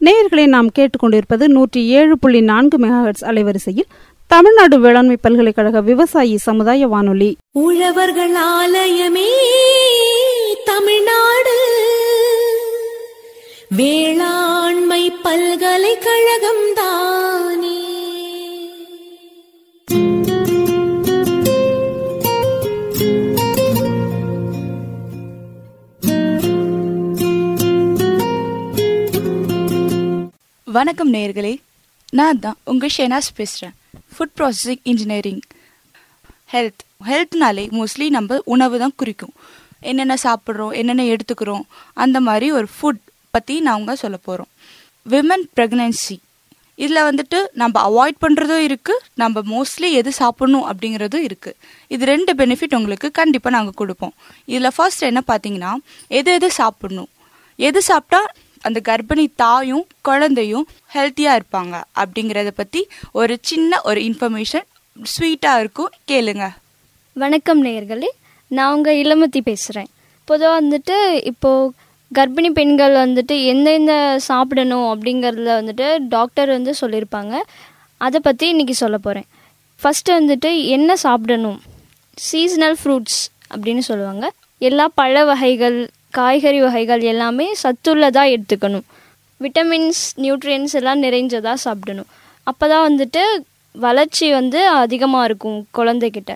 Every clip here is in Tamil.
நேயர்களை நாம் கேட்டுக்கொண்டிருப்பது நூற்றி ஏழு புள்ளி நான்கு மெகாஹெட்ஸ் அலைவரிசையில் தமிழ்நாடு வேளாண்மை பல்கலைக்கழக விவசாயி சமுதாய வானொலி உழவர்கள் ஆலயமே தமிழ்நாடு வேளாண்மை பல்கலைக்கழகம் தானே வணக்கம் நேயர்களே நான் தான் உங்கள் ஷெனாஸ் பேசுகிறேன் ஃபுட் ப்ராசஸிங் இன்ஜினியரிங் ஹெல்த் ஹெல்த்னாலே மோஸ்ட்லி நம்ம உணவு தான் குறிக்கும் என்னென்ன சாப்பிட்றோம் என்னென்ன எடுத்துக்கிறோம் அந்த மாதிரி ஒரு ஃபுட் பற்றி நாங்கள் சொல்ல போகிறோம் விமன் ப்ரெக்னென்சி இதில் வந்துட்டு நம்ம அவாய்ட் பண்ணுறதும் இருக்குது நம்ம மோஸ்ட்லி எது சாப்பிடணும் அப்படிங்கிறதும் இருக்குது இது ரெண்டு பெனிஃபிட் உங்களுக்கு கண்டிப்பாக நாங்கள் கொடுப்போம் இதில் ஃபர்ஸ்ட் என்ன பார்த்தீங்கன்னா எது எது சாப்பிடணும் எது சாப்பிட்டா அந்த கர்ப்பிணி தாயும் குழந்தையும் ஹெல்த்தியாக இருப்பாங்க அப்படிங்கிறத பற்றி ஒரு சின்ன ஒரு இன்ஃபர்மேஷன் ஸ்வீட்டாக இருக்கும் கேளுங்க வணக்கம் நேயர்களே நான் உங்கள் இளமதி பேசுகிறேன் பொதுவாக வந்துட்டு இப்போது கர்ப்பிணி பெண்கள் வந்துட்டு எந்தெந்த சாப்பிடணும் அப்படிங்கிறதுல வந்துட்டு டாக்டர் வந்து சொல்லியிருப்பாங்க அதை பற்றி இன்றைக்கி சொல்ல போகிறேன் ஃபஸ்ட்டு வந்துட்டு என்ன சாப்பிடணும் சீசனல் ஃப்ரூட்ஸ் அப்படின்னு சொல்லுவாங்க எல்லா பழ வகைகள் காய்கறி வகைகள் எல்லாமே சத்துள்ளதாக எடுத்துக்கணும் விட்டமின்ஸ் நியூட்ரியன்ஸ் எல்லாம் நிறைஞ்சதாக சாப்பிடணும் அப்போ தான் வந்துட்டு வளர்ச்சி வந்து அதிகமாக இருக்கும் குழந்தைகிட்ட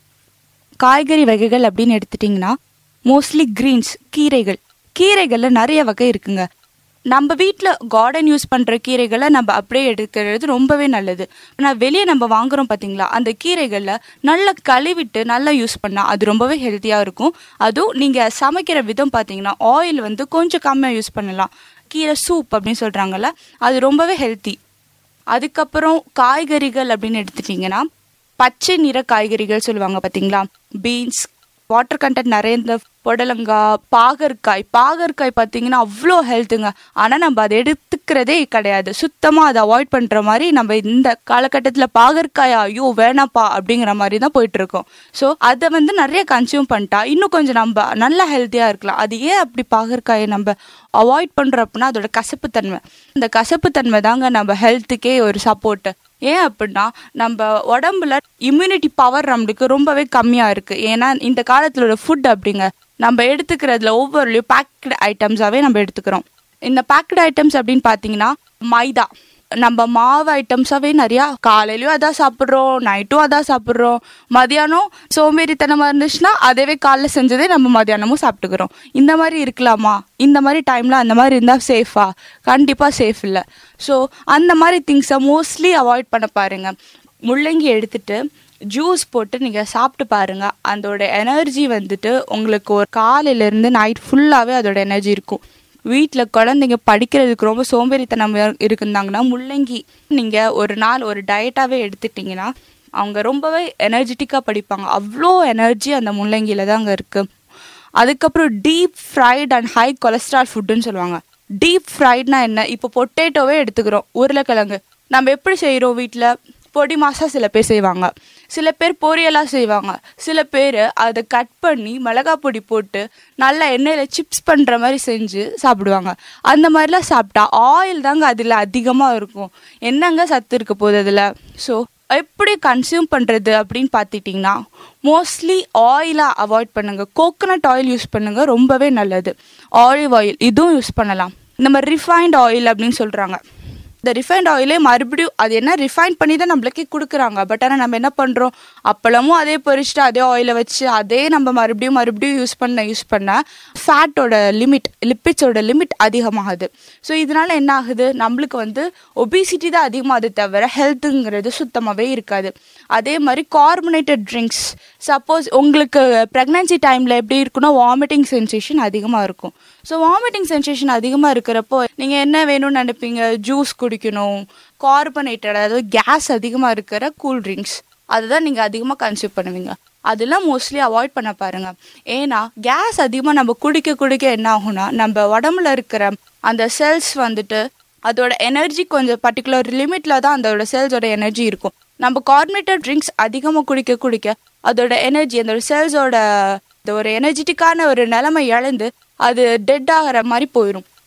காய்கறி வகைகள் அப்படின்னு எடுத்துட்டிங்கன்னா மோஸ்ட்லி கிரீன்ஸ் கீரைகள் கீரைகளில் நிறைய வகை இருக்குங்க நம்ம வீட்டில் கார்டன் யூஸ் பண்ணுற கீரைகளை நம்ம அப்படியே எடுக்கிறது ரொம்பவே நல்லது ஆனால் வெளியே நம்ம வாங்குறோம் பார்த்தீங்களா அந்த கீரைகளில் நல்லா கழுவிட்டு நல்லா யூஸ் பண்ணால் அது ரொம்பவே ஹெல்த்தியாக இருக்கும் அதுவும் நீங்கள் சமைக்கிற விதம் பார்த்தீங்கன்னா ஆயில் வந்து கொஞ்சம் கம்மியாக யூஸ் பண்ணலாம் கீரை சூப் அப்படின்னு சொல்கிறாங்கல்ல அது ரொம்பவே ஹெல்த்தி அதுக்கப்புறம் காய்கறிகள் அப்படின்னு எடுத்துட்டிங்கன்னா பச்சை நிற காய்கறிகள் சொல்லுவாங்க பார்த்தீங்களா பீன்ஸ் வாட்டர் கண்டென்ட் நிறைய இந்த புடலங்காய் பாகற்காய் பாகற்காய் பார்த்தீங்கன்னா அவ்வளோ ஹெல்த்துங்க ஆனால் நம்ம அதை எடுத்துக்கிறதே கிடையாது சுத்தமாக அதை அவாய்ட் பண்ணுற மாதிரி நம்ம இந்த காலகட்டத்தில் பாகற்காயா ஐயோ வேணாப்பா அப்படிங்கிற மாதிரி தான் போயிட்டு இருக்கோம் ஸோ அதை வந்து நிறைய கன்சியூம் பண்ணிட்டா இன்னும் கொஞ்சம் நம்ம நல்லா ஹெல்த்தியாக இருக்கலாம் அது ஏன் அப்படி பாகற்காயை நம்ம அவாய்ட் பண்ணுறோம் அப்படின்னா அதோட கசப்புத்தன்மை இந்த கசப்புத்தன்மை தாங்க நம்ம ஹெல்த்துக்கே ஒரு சப்போர்ட்டு ஏன் அப்படின்னா நம்ம உடம்புல இம்யூனிட்டி பவர் நம்மளுக்கு ரொம்பவே கம்மியாக இருக்குது ஏன்னா இந்த காலத்தில் ஃபுட் அப்படிங்க நம்ம எடுத்துக்கிறதுல ஒவ்வொருலையும் பேக்டு ஐட்டம்ஸாகவே நம்ம எடுத்துக்கிறோம் இந்த பேக்டு ஐட்டம்ஸ் அப்படின்னு பார்த்தீங்கன்னா மைதா நம்ம மாவு ஐட்டம்ஸாகவே நிறையா காலையிலயும் அதான் சாப்பிட்றோம் நைட்டும் அதான் சாப்பிட்றோம் மதியானம் சோம்பேறித்தனமாக இருந்துச்சுன்னா அதேவே காலைல செஞ்சதே நம்ம மதியானமும் சாப்பிட்டுக்கிறோம் இந்த மாதிரி இருக்கலாமா இந்த மாதிரி டைமில் அந்த மாதிரி இருந்தால் சேஃபா கண்டிப்பாக சேஃப் இல்லை ஸோ அந்த மாதிரி திங்ஸை மோஸ்ட்லி அவாய்ட் பண்ண பாருங்க முள்ளங்கி எடுத்துட்டு ஜூஸ் போட்டு நீங்கள் சாப்பிட்டு பாருங்க அதோட எனர்ஜி வந்துட்டு உங்களுக்கு ஒரு காலையிலேருந்து நைட் ஃபுல்லாகவே அதோட எனர்ஜி இருக்கும் வீட்டில் குழந்தைங்க படிக்கிறதுக்கு ரொம்ப சோம்பேறித்தனம் இருக்குந்தாங்கன்னா முள்ளங்கி நீங்கள் ஒரு நாள் ஒரு டயட்டாகவே எடுத்துட்டிங்கன்னா அவங்க ரொம்பவே எனர்ஜெட்டிக்காக படிப்பாங்க அவ்வளோ எனர்ஜி அந்த முள்ளங்கியில் தாங்க இருக்குது அதுக்கப்புறம் deep fried and high cholesterol ஃபுட்டுன்னு சொல்லுவாங்க டீப் ஃப்ரைட்னா என்ன இப்போ பொட்டேட்டோவே எடுத்துக்கிறோம் உருளைக்கிழங்கு நம்ம எப்படி செய்கிறோம் வீட்டில் பொடி மாசா சில பேர் செய்வாங்க சில பேர் பொரியலாக செய்வாங்க சில பேர் அதை கட் பண்ணி மிளகாய் பொடி போட்டு நல்லா எண்ணெயில் சிப்ஸ் பண்ணுற மாதிரி செஞ்சு சாப்பிடுவாங்க அந்த மாதிரிலாம் சாப்பிட்டா ஆயில் தாங்க அதில் அதிகமாக இருக்கும் என்னங்க சத்து இருக்க போகுது அதில் ஸோ எப்படி கன்சியூம் பண்ணுறது அப்படின்னு பார்த்துட்டிங்கன்னா மோஸ்ட்லி ஆயிலாக அவாய்ட் பண்ணுங்கள் கோகோனட் ஆயில் யூஸ் பண்ணுங்கள் ரொம்பவே நல்லது ஆலிவ் ஆயில் இதுவும் யூஸ் பண்ணலாம் இந்த மாதிரி ரிஃபைன்ட் ஆயில் அப்படின்னு சொல்கிறாங்க இந்த ரிஃபைண்ட் ஆயிலே மறுபடியும் அது என்ன ரிஃபைன் பண்ணி தான் நம்மளுக்கே கொடுக்குறாங்க பட் ஆனால் நம்ம என்ன பண்ணுறோம் அப்பளமும் அதே பொரிச்சிட்டு அதே ஆயிலை வச்சு அதே நம்ம மறுபடியும் மறுபடியும் யூஸ் பண்ண யூஸ் பண்ண ஃபேட்டோட லிமிட் லிப்பிட்ஸோட லிமிட் அதிகமாகுது ஸோ இதனால என்ன ஆகுது நம்மளுக்கு வந்து ஒபிசிட்டி தான் அதிகமாகுது தவிர ஹெல்த்துங்கிறது சுத்தமாகவே இருக்காது அதே மாதிரி கார்பனேட்டட் ட்ரிங்க்ஸ் சப்போஸ் உங்களுக்கு ப்ரெக்னன்சி டைமில் எப்படி இருக்குன்னா வாமிட்டிங் சென்சேஷன் அதிகமாக இருக்கும் ஸோ வாமிட்டிங் சென்சேஷன் அதிகமாக இருக்கிறப்போ நீங்கள் என்ன வேணும்னு நினைப்பீங்க ஜூஸ் குடிக்கணும் கார்பனேட்டட் அதாவது கேஸ் அதிகமாக இருக்கிற கூல் ட்ரிங்க்ஸ் அதுதான் நீங்கள் அதிகமாக கன்சியூம் பண்ணுவீங்க அதெல்லாம் மோஸ்ட்லி அவாய்ட் பண்ண பாருங்க ஏன்னா கேஸ் அதிகமாக நம்ம குடிக்க குடிக்க என்ன ஆகும்னா நம்ம உடம்புல இருக்கிற அந்த செல்ஸ் வந்துட்டு அதோட எனர்ஜி கொஞ்சம் பர்டிகுலர் லிமிட்ல தான் அதோட செல்ஸோட எனர்ஜி இருக்கும் நம்ம கார்பனேட்டட் ட்ரிங்க்ஸ் அதிகமாக குடிக்க குடிக்க அதோட எனர்ஜி அந்த செல்ஸோட ஒரு எனர்ஜெட்டிக்கான ஒரு நிலைமை இழந்து அது டெட் ஆகிற மாதிரி போயிடும்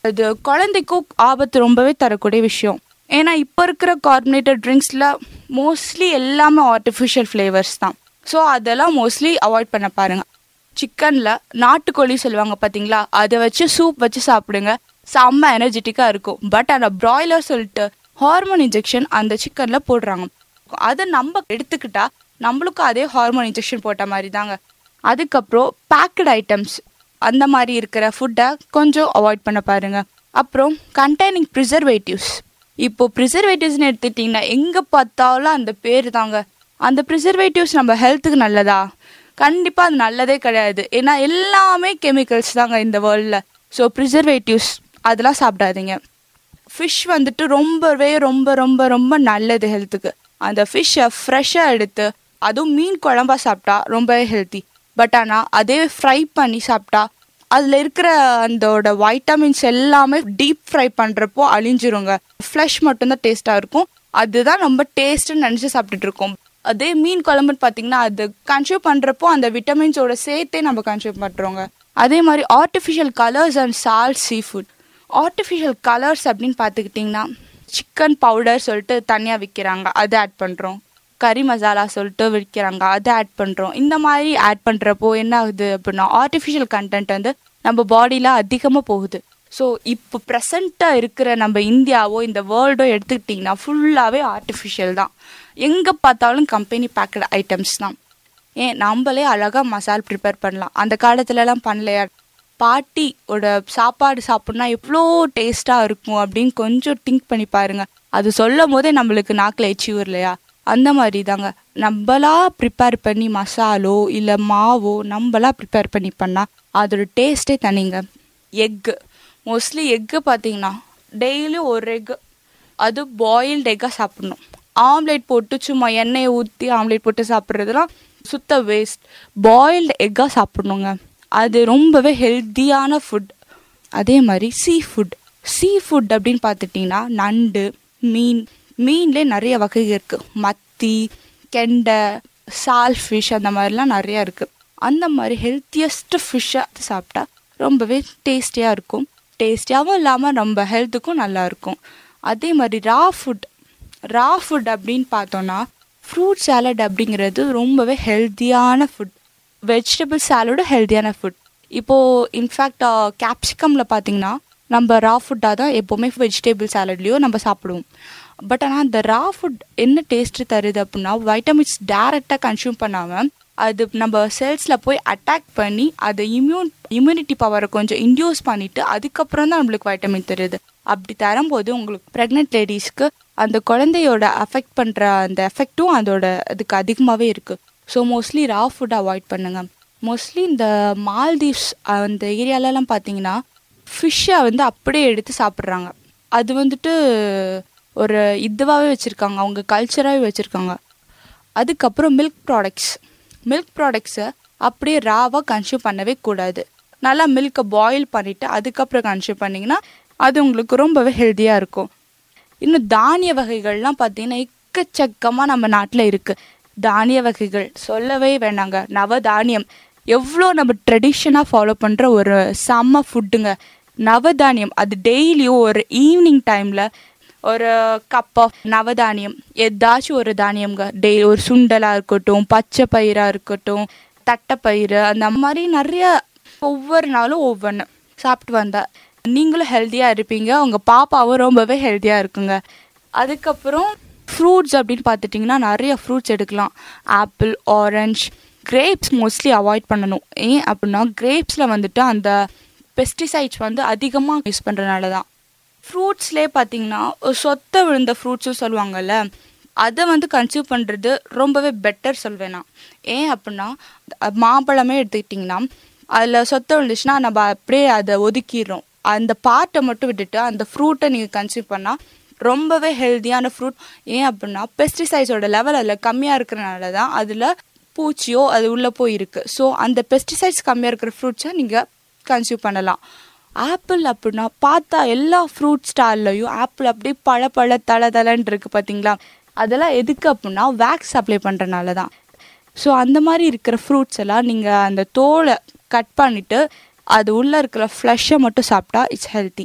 அது குழந்தைக்கும் ஆபத்து ரொம்பவே தரக்கூடிய விஷயம் ஏன்னா இப்போ இருக்கிற கார்பனேட்டட் ட்ரிங்க்ஸில் மோஸ்ட்லி எல்லாமே ஆர்டிஃபிஷியல் ஃப்ளேவர்ஸ் தான் ஸோ அதெல்லாம் மோஸ்ட்லி அவாய்ட் பண்ண பாருங்க சிக்கனில் நாட்டுக்கோழி சொல்லுவாங்க பார்த்தீங்களா அதை வச்சு சூப் வச்சு சாப்பிடுங்க செம்ம எனர்ஜெட்டிக்காக இருக்கும் பட் அந்த ப்ராய்லர் சொல்லிட்டு ஹார்மோன் இன்ஜெக்ஷன் அந்த சிக்கனில் போடுறாங்க அதை நம்ம எடுத்துக்கிட்டா நம்மளுக்கும் அதே ஹார்மோன் இன்ஜெக்ஷன் போட்ட மாதிரி தாங்க அதுக்கப்புறம் பேக்கட் ஐட்டம்ஸ் அந்த மாதிரி இருக்கிற ஃபுட்டை கொஞ்சம் அவாய்ட் பண்ண பாருங்க அப்புறம் கண்டெய்னிங் ப்ரிசர்வேட்டிவ்ஸ் இப்போ ப்ரிசர்வேட்டிவ்ஸ்னு எடுத்துட்டிங்கன்னா எங்கே பார்த்தாலும் அந்த பேர் தாங்க அந்த ப்ரிசர்வேட்டிவ்ஸ் நம்ம ஹெல்த்துக்கு நல்லதா கண்டிப்பாக அது நல்லதே கிடையாது ஏன்னா எல்லாமே கெமிக்கல்ஸ் தாங்க இந்த வேர்ல்டில் ஸோ ப்ரிசர்வேட்டிவ்ஸ் அதெல்லாம் சாப்பிடாதீங்க ஃபிஷ் வந்துட்டு ரொம்பவே ரொம்ப ரொம்ப ரொம்ப நல்லது ஹெல்த்துக்கு அந்த ஃபிஷ்ஷை ஃப்ரெஷ்ஷாக எடுத்து அதுவும் மீன் குழம்பா சாப்பிட்டா ரொம்பவே ஹெல்த்தி பட் ஆனால் அதே ஃப்ரை பண்ணி சாப்பிட்டா அதில் இருக்கிற அதோட வைட்டமின்ஸ் எல்லாமே டீப் ஃப்ரை பண்ணுறப்போ அழிஞ்சிருங்க ஃப்ளஷ் மட்டும்தான் டேஸ்ட்டாக இருக்கும் அதுதான் ரொம்ப டேஸ்ட்டுன்னு நினச்சி சாப்பிட்டுட்டு இருக்கோம் அதே மீன் குழம்புன்னு பார்த்தீங்கன்னா அது கன்சியூம் பண்ணுறப்போ அந்த விட்டமின்ஸோட சேர்த்தே நம்ம கன்சியூம் பண்ணுறோங்க அதே மாதிரி artificial colours and salt seafood artificial colours அப்படின்னு பார்த்துக்கிட்டிங்கன்னா சிக்கன் பவுடர் சொல்லிட்டு தனியாக விற்கிறாங்க அதை ஆட் பண்ணுறோம் கறி மசாலா சொல்லிட்டு விற்கிறாங்க அதை ஆட் பண்ணுறோம் இந்த மாதிரி ஆட் பண்ணுறப்போ என்ன ஆகுது அப்படின்னா ஆர்டிஃபிஷியல் கண்டென்ட் வந்து நம்ம பாடியில் அதிகமாக போகுது ஸோ இப்போ ப்ரெசண்ட்டாக இருக்கிற நம்ம இந்தியாவோ இந்த வேர்ல்டோ எடுத்துக்கிட்டிங்கன்னா ஃபுல்லாகவே ஆர்டிஃபிஷியல் தான் எங்கே பார்த்தாலும் கம்பெனி பேக்கட் ஐட்டம்ஸ் தான் ஏன் நம்மளே அழகாக மசால் ப்ரிப்பேர் பண்ணலாம் அந்த காலத்துலலாம் பண்ணலையா பாட்டியோட சாப்பாடு சாப்பிட்னா எவ்வளோ டேஸ்ட்டாக இருக்கும் அப்படின்னு கொஞ்சம் திங்க் பண்ணி பாருங்க அது சொல்லும் போதே நம்மளுக்கு நாக்கில் எச்சி இல்லையா அந்த மாதிரி தாங்க நம்மளா ப்ரிப்பேர் பண்ணி மசாலோ இல்லை மாவோ நம்மளா ப்ரிப்பேர் பண்ணி பண்ணால் அதோட டேஸ்ட்டே தனிங்க எக்கு மோஸ்ட்லி எக்கு பார்த்தீங்கன்னா டெய்லியும் ஒரு எக்கு அது பாயில்டு எக்காக சாப்பிடணும் ஆம்லேட் போட்டு சும்மா எண்ணெயை ஊற்றி ஆம்லேட் போட்டு சாப்பிட்றதுலாம் சுத்த வேஸ்ட் பாயில்டு எக்காக சாப்பிடணுங்க அது ரொம்பவே ஹெல்த்தியான ஃபுட் அதே மாதிரி சீ ஃபுட் சீ ஃபுட் அப்படின்னு பார்த்துட்டிங்கன்னா நண்டு மீன் மீன்லேயே நிறைய வகை இருக்குது மத்தி கெண்டை சால் ஃபிஷ் அந்த மாதிரிலாம் நிறையா இருக்குது அந்த மாதிரி ஹெல்த்தியஸ்ட் ஃபிஷ்ஷை சாப்பிட்டா ரொம்பவே டேஸ்டியாக இருக்கும் டேஸ்டியாகவும் இல்லாமல் நம்ம ஹெல்த்துக்கும் நல்லா இருக்கும் அதே மாதிரி ரா ஃபுட் ரா ஃபுட் அப்படின்னு பார்த்தோன்னா ஃப்ரூட் சாலட் அப்படிங்கிறது ரொம்பவே ஹெல்த்தியான ஃபுட் வெஜிடபிள் சாலடு ஹெல்த்தியான ஃபுட் இப்போது இன்ஃபேக்ட் கேப்சிகமில் பார்த்தீங்கன்னா நம்ம ரா ஃபுட்டாக தான் எப்போவுமே வெஜிடபிள் சாலட்லேயோ நம்ம சாப்பிடுவோம் பட் ஆனால் அந்த ரா ஃபுட் என்ன டேஸ்ட்டு தருது அப்படின்னா வைட்டமின்ஸ் டேரெக்டாக கன்சியூம் பண்ணாமல் அது நம்ம செல்ஸில் போய் அட்டாக் பண்ணி அதை இம்யூன் இம்யூனிட்டி பவரை கொஞ்சம் இன்டியூஸ் பண்ணிவிட்டு அதுக்கப்புறம் தான் நம்மளுக்கு வைட்டமின் தருது அப்படி தரும்போது உங்களுக்கு ப்ரெக்னென்ட் லேடிஸ்க்கு அந்த குழந்தையோட அஃபெக்ட் பண்ணுற அந்த எஃபெக்ட்டும் அதோட அதுக்கு அதிகமாகவே இருக்குது so mostly raw food avoid பண்ணுங்க மோஸ்ட்லி இந்த மால்தீவ்ஸ் அந்த ஏரியாலலாம் பார்த்தீங்கன்னா ஃபிஷ்ஷை வந்து அப்படியே எடுத்து சாப்பிட்றாங்க அது வந்துட்டு ஒரு இதுவாகவே வச்சுருக்காங்க அவங்க கல்ச்சராகவே வச்சுருக்காங்க அதுக்கப்புறம் மில்க் ப்ராடக்ட்ஸ் மில்க் ப்ராடக்ட்ஸை அப்படியே ராவாக கன்சியூம் பண்ணவே கூடாது நல்லா மில்கை பாயில் பண்ணிவிட்டு அதுக்கப்புறம் கன்சியூம் பண்ணிங்கன்னா அது உங்களுக்கு ரொம்பவே ஹெல்த்தியாக இருக்கும் இன்னும் தானிய வகைகள்லாம் பார்த்தீங்கன்னா எக்கச்சக்கமாக நம்ம நாட்டில் இருக்குது தானிய வகைகள் சொல்லவே வேணாங்க நவதானியம் எவ்வளோ நம்ம ட்ரெடிஷனாக ஃபாலோ பண்ணுற ஒரு செம்ம ஃபுட்டுங்க நவதானியம் அது டெய்லியும் ஒரு ஈவினிங் டைமில் ஒரு கப் ஆஃப் நவதானியம் ஏதாச்சும் ஒரு தானியம்ங்க டெய்லி ஒரு சுண்டலாக இருக்கட்டும் பச்சை பயிராக இருக்கட்டும் தட்டைப்பயிறு அந்த மாதிரி நிறைய ஒவ்வொரு நாளும் ஒவ்வொன்று சாப்பிட்டு வந்தா நீங்களும் ஹெல்த்தியாக இருப்பீங்க உங்கள் பாப்பாவும் ரொம்பவே ஹெல்த்தியாக இருக்குங்க அதுக்கப்புறம் ஃப்ரூட்ஸ் அப்படின்னு பார்த்துட்டிங்கன்னா நிறைய ஃப்ரூட்ஸ் எடுக்கலாம் apple orange grapes mostly avoid பண்ணணும் ஏன் அப்படின்னா கிரேப்ஸில் வந்துட்டு அந்த பெஸ்டிசைட்ஸ் வந்து அதிகமாக யூஸ் பண்ணுறதுனால தான் ஃப்ரூட்ஸ்லேயே பார்த்தீங்கன்னா சொத்தை விழுந்த ஃப்ரூட்ஸும் சொல்லுவாங்கல்ல அதை வந்து கன்சியூம் பண்ணுறது ரொம்பவே பெட்டர் சொல்வேன் நான் ஏன் அப்படின்னா மாம்பழமே எடுத்துக்கிட்டிங்கன்னா அதில் சொத்தை விழுந்துச்சுன்னா நம்ம அப்படியே அதை ஒதுக்கிடுறோம் அந்த பார்ட்டை மட்டும் விட்டுட்டு அந்த ஃப்ரூட்டை நீங்கள் கன்சியூம் பண்ணால் ரொம்பவே ஹெல்த்தியான ஃப்ரூட் ஏன் அப்படின்னா பெஸ்டிசைட்ஸோட லெவல் அதில் கம்மியாக இருக்கிறனால தான் அதில் பூச்சியோ அது உள்ளே போய் இருக்குது ஸோ அந்த பெஸ்டிசைட்ஸ் கம்மியாக இருக்கிற ஃப்ரூட்ஸை நீங்கள் கன்சியூம் பண்ணலாம் ஆப்பிள் அப்படின்னா பார்த்தா எல்லா ஃப்ரூட் ஸ்டால்லையும் ஆப்பிள் அப்படியே பழ பழ தலை தலைன்னு இருக்குது பார்த்தீங்களா அதெல்லாம் எதுக்கு அப்படின்னா வேக்ஸ் அப்ளை பண்ணுறனால தான் ஸோ அந்த மாதிரி இருக்கிற ஃப்ரூட்ஸ் எல்லாம் நீங்கள் அந்த தோலை கட் பண்ணிவிட்டு அது உள்ளே இருக்கிற ஃப்ளஷை மட்டும் சாப்பிட்டா இட்ஸ் ஹெல்த்தி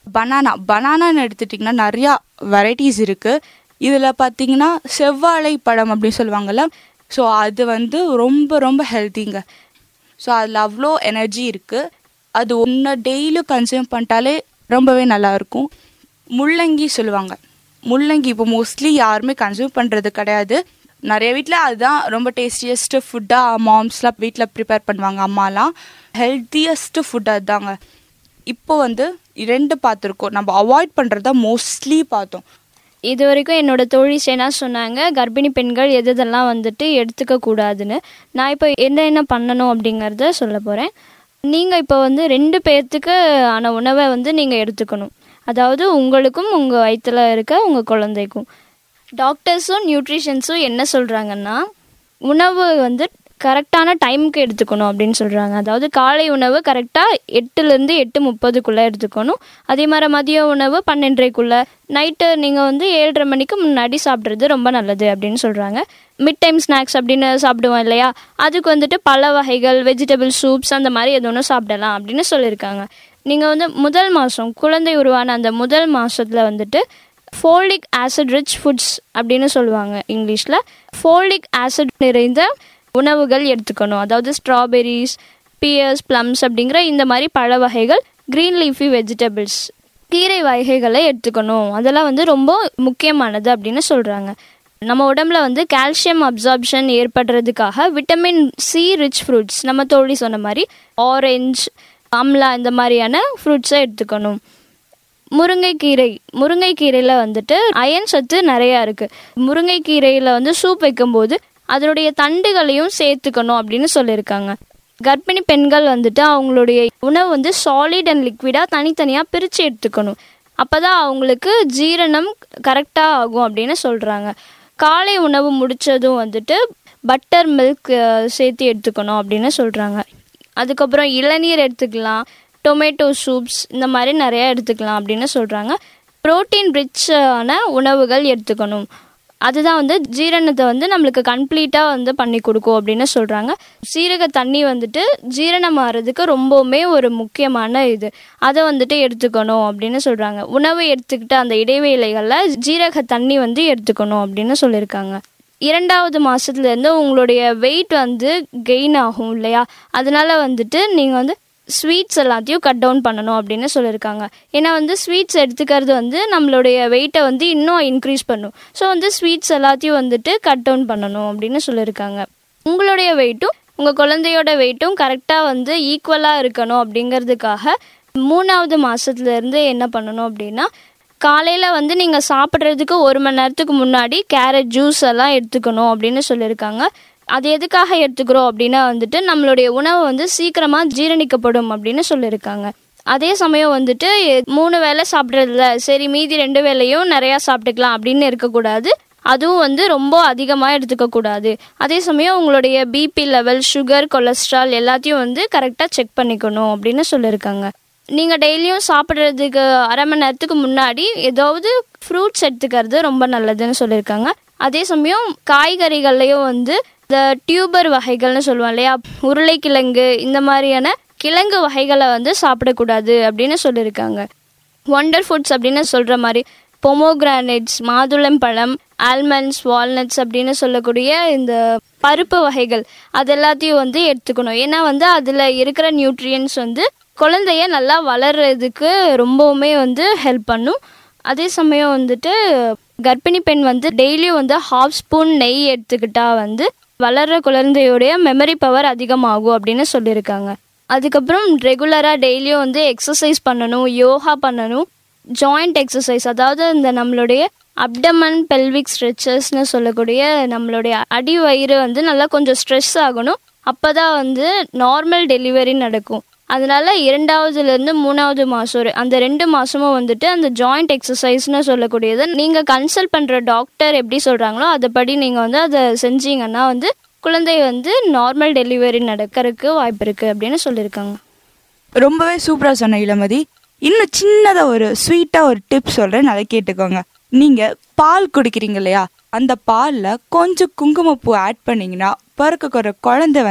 பனானா பனானான்னு எடுத்துட்டிங்கன்னா நிறையா வெரைட்டிஸ் இருக்குது இதில் பார்த்தீங்கன்னா செவ்வாழை பழம் அப்படின்னு சொல்லுவாங்கல்ல ஸோ அது வந்து ரொம்ப ரொம்ப ஹெல்த்திங்க ஸோ அதில் அவ்வளோ எனர்ஜி இருக்குது அது ஒன்று டெய்லியும் கன்சியூம் பண்ணிட்டாலே ரொம்பவே நல்லாயிருக்கும் முள்ளங்கி சொல்லுவாங்க முள்ளங்கி இப்போ மோஸ்ட்லி யாருமே கன்சியூம் பண்ணுறது கிடையாது நிறைய வீட்டில் அதுதான் ரொம்ப டேஸ்டியஸ்ட் ஃபுட்டாக மாம்ஸ்லாம் வீட்டில் ப்ரிப்பேர் பண்ணுவாங்க அம்மாலாம் ஹெல்த்தியஸ்ட் ஃபுட் அதுதாங்க இப்போ வந்து ரெண்டு பார்த்துருக்கோம் நம்ம அவாய்ட் பண்ணுறது தான் மோஸ்ட்லி பார்த்தோம் இது வரைக்கும் என்னோட தோழி சேனா சொன்னாங்க கர்ப்பிணி பெண்கள் எது எதெல்லாம் வந்துட்டு எடுத்துக்க கூடாதுன்னு நான் இப்போ என்ன என்ன பண்ணணும் அப்படிங்கிறத சொல்ல போகிறேன் நீங்கள் இப்போ வந்து ரெண்டு பேர்த்துக்கு ஆன உணவை வந்து நீங்கள் எடுத்துக்கணும் அதாவது உங்களுக்கும் உங்கள் வயிற்றில் இருக்க உங்கள் குழந்தைக்கும் டாக்டர்ஸும் நியூட்ரிஷன்ஸும் என்ன சொல்கிறாங்கன்னா உணவு வந்து கரெக்டான டைமுக்கு எடுத்துக்கணும் அப்படின்னு சொல்கிறாங்க அதாவது காலை உணவு கரெக்டாக எட்டுலேருந்து எட்டு முப்பதுக்குள்ளே எடுத்துக்கணும் அதே மாதிரி மதிய உணவு பன்னெண்டரைக்குள்ளே நைட்டு நீங்கள் வந்து ஏழரை மணிக்கு முன்னாடி சாப்பிட்றது ரொம்ப நல்லது அப்படின்னு சொல்கிறாங்க மிட் டைம் ஸ்நாக்ஸ் அப்படின்னு சாப்பிடுவோம் இல்லையா அதுக்கு வந்துட்டு பல வகைகள் வெஜிடபிள் சூப்ஸ் அந்த மாதிரி எது ஒன்றும் சாப்பிடலாம் அப்படின்னு சொல்லியிருக்காங்க நீங்கள் வந்து முதல் மாதம் குழந்தை உருவான அந்த முதல் மாதத்தில் வந்துட்டு ஃபோலிக் ஆசிட் ரிச் ஃபுட்ஸ் அப்படின்னு சொல்லுவாங்க இங்கிலீஷில் ஃபோலிக் ஆசிட் நிறைந்த உணவுகள் எடுத்துக்கணும் அதாவது ஸ்ட்ராபெரிஸ் பியர்ஸ் ப்ளம்ஸ் அப்படிங்கிற இந்த மாதிரி பழ வகைகள் க்ரீன் லீஃபி வெஜிடபிள்ஸ் கீரை வகைகளை எடுத்துக்கணும் அதெல்லாம் வந்து ரொம்ப முக்கியமானது அப்படின்னு சொல்கிறாங்க நம்ம உடம்புல வந்து கால்சியம் அப்சார்ப்ஷன் ஏற்படுறதுக்காக விட்டமின் சி ரிச் ஃப்ரூட்ஸ் நம்ம தோழி சொன்ன மாதிரி ஆரஞ்சு ஆம்லா இந்த மாதிரியான ஃப்ரூட்ஸை எடுத்துக்கணும் முருங்கைக்கீரை முருங்கைக்கீரையில் வந்துட்டு அயன் சத்து நிறையா இருக்குது முருங்கைக்கீரையில் வந்து சூப் வைக்கும்போது அதனுடைய தண்டுகளையும் சேர்த்துக்கணும் அப்படின்னு சொல்லியிருக்காங்க கர்ப்பிணி பெண்கள் வந்துட்டு அவங்களுடைய உணவு வந்து சாலிட் அண்ட் லிக்விடாக தனித்தனியாக பிரித்து எடுத்துக்கணும் அப்போ தான் அவங்களுக்கு ஜீரணம் கரெக்டாக ஆகும் அப்படின்னு சொல்கிறாங்க காலை உணவு முடித்ததும் வந்துட்டு பட்டர் மில்க் சேர்த்து எடுத்துக்கணும் அப்படின்னு சொல்கிறாங்க அதுக்கப்புறம் இளநீர் எடுத்துக்கலாம் டொமேட்டோ சூப்ஸ் இந்த மாதிரி நிறையா எடுத்துக்கலாம் அப்படின்னு சொல்கிறாங்க ப்ரோட்டீன் ரிச்சான உணவுகள் எடுத்துக்கணும் அதுதான் வந்து ஜீரணத்தை வந்து நம்மளுக்கு கம்ப்ளீட்டாக வந்து பண்ணி கொடுக்கும் அப்படின்னு சொல்கிறாங்க சீரக தண்ணி வந்துட்டு ஜீரணம் ஆகிறதுக்கு ரொம்பவுமே ஒரு முக்கியமான இது அதை வந்துட்டு எடுத்துக்கணும் அப்படின்னு சொல்கிறாங்க உணவு எடுத்துக்கிட்ட அந்த இடைவேளைகளில் ஜீரக தண்ணி வந்து எடுத்துக்கணும் அப்படின்னு சொல்லியிருக்காங்க இரண்டாவது மாதத்துலேருந்து உங்களுடைய வெயிட் வந்து கெயின் ஆகும் இல்லையா அதனால வந்துட்டு நீங்கள் வந்து ஸ்வீட்ஸ் எல்லாத்தையும் கட் டவுன் பண்ணணும் அப்படின்னு சொல்லியிருக்காங்க ஏன்னா வந்து ஸ்வீட்ஸ் எடுத்துக்கிறது வந்து நம்மளுடைய வெயிட்டை வந்து இன்னும் இன்க்ரீஸ் பண்ணும் ஸோ வந்து ஸ்வீட்ஸ் எல்லாத்தையும் வந்துட்டு கட் டவுன் பண்ணணும் அப்படின்னு சொல்லியிருக்காங்க உங்களுடைய வெயிட்டும் உங்கள் குழந்தையோட வெயிட்டும் கரெக்டாக வந்து ஈக்குவலாக இருக்கணும் அப்படிங்கிறதுக்காக மூணாவது மாதத்துலேருந்து என்ன பண்ணணும் அப்படின்னா காலையில் வந்து நீங்கள் சாப்பிட்றதுக்கு ஒரு மணி நேரத்துக்கு முன்னாடி கேரட் ஜூஸ் எல்லாம் எடுத்துக்கணும் அப்படின்னு சொல்லியிருக்காங்க அது எதுக்காக எடுத்துக்கிறோம் அப்படின்னா வந்துட்டு நம்மளுடைய உணவு வந்து சீக்கிரமாக ஜீரணிக்கப்படும் அப்படின்னு சொல்லியிருக்காங்க அதே சமயம் வந்துட்டு மூணு வேளை சாப்பிட்றதுல சரி மீதி ரெண்டு வேளையும் நிறையா சாப்பிட்டுக்கலாம் அப்படின்னு இருக்கக்கூடாது அதுவும் வந்து ரொம்ப அதிகமாக எடுத்துக்கக்கூடாது அதே சமயம் உங்களுடைய பிபி லெவல் சுகர் கொலஸ்ட்ரால் எல்லாத்தையும் வந்து கரெக்டாக செக் பண்ணிக்கணும் அப்படின்னு சொல்லியிருக்காங்க நீங்கள் டெய்லியும் சாப்பிட்றதுக்கு அரை மணி நேரத்துக்கு முன்னாடி ஏதாவது ஃப்ரூட்ஸ் எடுத்துக்கிறது ரொம்ப நல்லதுன்னு சொல்லியிருக்காங்க அதே சமயம் காய்கறிகள்லையும் வந்து இந்த டியூபர் வகைகள்னு சொல்லுவோம் இல்லையா உருளைக்கிழங்கு இந்த மாதிரியான கிழங்கு வகைகளை வந்து சாப்பிடக்கூடாது அப்படின்னு சொல்லியிருக்காங்க ஒண்டர் ஃபுட்ஸ் அப்படின்னு சொல்கிற மாதிரி பொமோகிரானேட்ஸ் மாதுளம்பழம் ஆல்மண்ட்ஸ் வால்நட்ஸ் அப்படின்னு சொல்லக்கூடிய இந்த பருப்பு வகைகள் அது எல்லாத்தையும் வந்து எடுத்துக்கணும் ஏன்னா வந்து அதில் இருக்கிற நியூட்ரியன்ஸ் வந்து குழந்தைய நல்லா வளர்றதுக்கு ரொம்பவுமே வந்து ஹெல்ப் பண்ணும் அதே சமயம் வந்துட்டு கர்ப்பிணி பெண் வந்து டெய்லியும் வந்து ஹாஃப் ஸ்பூன் நெய் எடுத்துக்கிட்டா வந்து வளர்ற குழந்தையுடைய மெமரி பவர் அதிகமாகும் அப்படின்னு சொல்லியிருக்காங்க அதுக்கப்புறம் ரெகுலராக டெய்லியும் வந்து எக்ஸசைஸ் பண்ணணும் யோகா பண்ணணும் ஜாயிண்ட் எக்ஸசைஸ் அதாவது இந்த நம்மளுடைய அப்டமன் பெல்விக் ஸ்ட்ரெச்சஸ்னு சொல்லக்கூடிய நம்மளுடைய அடி வயிறு வந்து நல்லா கொஞ்சம் ஸ்ட்ரெஸ் ஆகணும் அப்போ தான் வந்து நார்மல் டெலிவரி நடக்கும் அதனால இரண்டாவதுலேருந்து மூணாவது மாதம் அந்த ரெண்டு மாதமும் வந்துட்டு அந்த ஜாயிண்ட் எக்ஸசைஸ்னு சொல்லக்கூடியதை நீங்கள் கன்சல்ட் பண்ணுற டாக்டர் எப்படி சொல்கிறாங்களோ அதைப்படி நீங்கள் வந்து அதை செஞ்சீங்கன்னா வந்து குழந்தை வந்து நார்மல் டெலிவரி நடக்கிறதுக்கு வாய்ப்பு இருக்குது அப்படின்னு சொல்லியிருக்காங்க ரொம்பவே சூப்பராக சொன்ன இளமதி இன்னும் சின்னதாக ஒரு ஸ்வீட்டாக ஒரு டிப் சொல்கிறேன் அதை கேட்டுக்கோங்க நீங்கள் பால் குடிக்கிறீங்க இல்லையா அந்த பாலில் கொஞ்சம் குங்குமப்பூ ஆட் பண்ணீங்கன்னா பிறக்க குழந்தை வந்து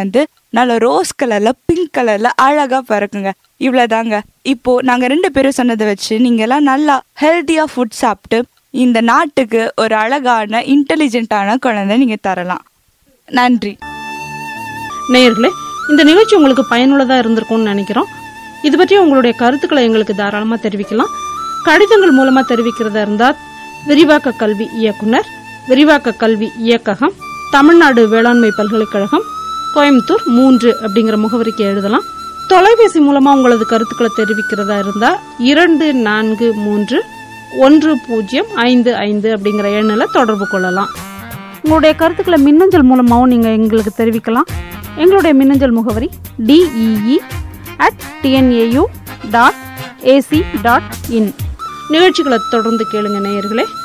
நல்ல ரோஸ் கலர்ல பிங்க் கலர்ல அழகா பிறக்குங்க இவ்வளவுதாங்க இப்போ நாங்க ரெண்டு பேரும் சொன்னதை வச்சு நீங்க எல்லாம் நல்லா ஹெல்த்தியா ஃபுட் சாப்பிட்டு இந்த நாட்டுக்கு ஒரு அழகான இன்டெலிஜென்ட்டான குழந்தை நீங்க தரலாம் நன்றி நேயர்களே இந்த நிகழ்ச்சி உங்களுக்கு பயனுள்ளதாக இருந்திருக்கும்னு நினைக்கிறோம் இது பற்றி உங்களுடைய கருத்துக்களை எங்களுக்கு தாராளமாக தெரிவிக்கலாம் கடிதங்கள் மூலமாக தெரிவிக்கிறதா இருந்தால் விரிவாக்க கல்வி இயக்குனர் விரிவாக்க கல்வி இயக்ககம் தமிழ்நாடு வேளாண்மை பல்கலைக்கழகம் கோயம்புத்தூர் மூன்று அப்படிங்கிற முகவரிக்கு எழுதலாம் தொலைபேசி மூலமாக உங்களது கருத்துக்களை தெரிவிக்கிறதா இருந்தால் இரண்டு நான்கு மூன்று ஒன்று பூஜ்ஜியம் ஐந்து ஐந்து அப்படிங்கிற எண்ணில் தொடர்பு கொள்ளலாம் உங்களுடைய கருத்துக்களை மின்னஞ்சல் மூலமாகவும் நீங்கள் எங்களுக்கு தெரிவிக்கலாம் எங்களுடைய மின்னஞ்சல் முகவரி TEE at TNAU dot AC dot in நிகழ்ச்சிகளை தொடர்ந்து கேளுங்க நேயர்களே